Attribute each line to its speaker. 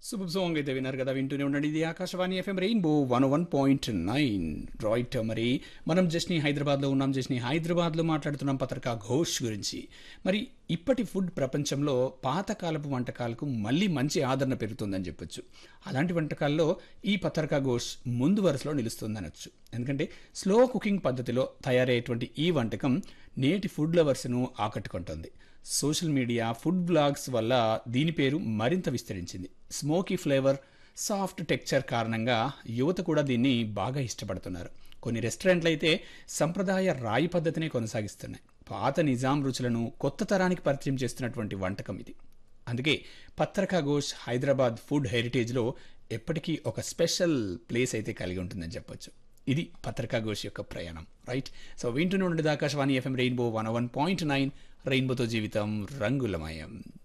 Speaker 1: super song అయితే విన్నారు కదా వింటూనే ఉండండి ఇది Akashvani FM Rainbow one one point nine right మరి మనం జస్ని హైదరాబాద్లో ఉన్నాం జస్ని హైదరాబాద్లో మాట్లాడుతున్నాం పత్రికా ఘోష్ గురించి మరి ఇప్పటి ఫుడ్ ప్రపంచంలో పాతకాలపు వంటకాలకు మళ్ళీ మంచి ఆదరణ పెరుగుతుందని చెప్పొచ్చు అలాంటి వంటకాల్లో ఈ పత్రికా ఘోష్ ముందు వరుసలో నిలుస్తుందనొచ్చు ఎందుకంటే స్లో కుకింగ్ పద్ధతిలో తయారయ్యేటువంటి ఈ వంటకం నేటి ఫుడ్ లవర్స్ను ఆకట్టుకుంటుంది సోషల్ మీడియా ఫుడ్ బ్లాగ్స్ వల్ల దీని పేరు మరింత విస్తరించింది స్మోకీ ఫ్లేవర్ సాఫ్ట్ టెక్చర్ కారణంగా యువత కూడా దీన్ని బాగా ఇష్టపడుతున్నారు కొన్ని రెస్టారెంట్లు అయితే సంప్రదాయ రాయి పద్ధతినే కొనసాగిస్తున్నాయి పాత నిజాం రుచులను కొత్త తరానికి పరిచయం చేస్తున్నటువంటి వంటకం ఇది అందుకే పత్రకా ఘోష్ హైదరాబాద్ ఫుడ్ హెరిటేజ్లో ఎప్పటికీ ఒక స్పెషల్ ప్లేస్ అయితే కలిగి ఉంటుందని చెప్పొచ్చు ఇది పత్రికా ఘోష్ యొక్క ప్రయాణం రైట్ సో వింటూనే ఉండేది Akashvani FM Rainbow one one point nine రెయిన్బోతో జీవితం రంగులమయం